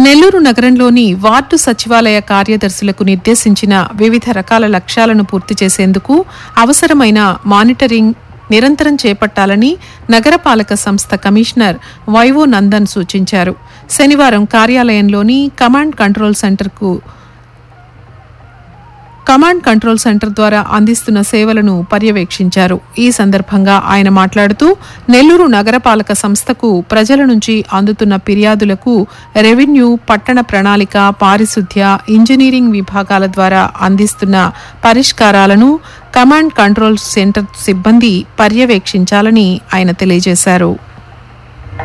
నెల్లూరు నగరంలోని వార్డు సచివాలయ కార్యదర్శులకు నిర్దేశించిన వివిధ రకాల లక్ష్యాలను పూర్తి చేసేందుకు అవసరమైన మానిటరింగ్ నిరంతరం చేపట్టాలని నగరపాలక సంస్థ కమిషనర్ వైవో నందన్ సూచించారు శనివారం కార్యాలయంలోని కమాండ్ కంట్రోల్ సెంటర్కు కమాండ్ కంట్రోల్ సెంటర్ ద్వారా అందిస్తున్న సేవలను పర్యవేక్షించారు ఈ సందర్భంగా ఆయన మాట్లాడుతూ నెల్లూరు నగరపాలక సంస్థకు ప్రజల నుంచి అందుతున్న ఫిర్యాదులకు రెవెన్యూ పట్టణ ప్రణాళిక పారిశుద్ధ్య ఇంజనీరింగ్ విభాగాల ద్వారా అందిస్తున్న పరిష్కారాలను కమాండ్ కంట్రోల్ సెంటర్ సిబ్బంది పర్యవేక్షించాలని ఆయన తెలియజేశారు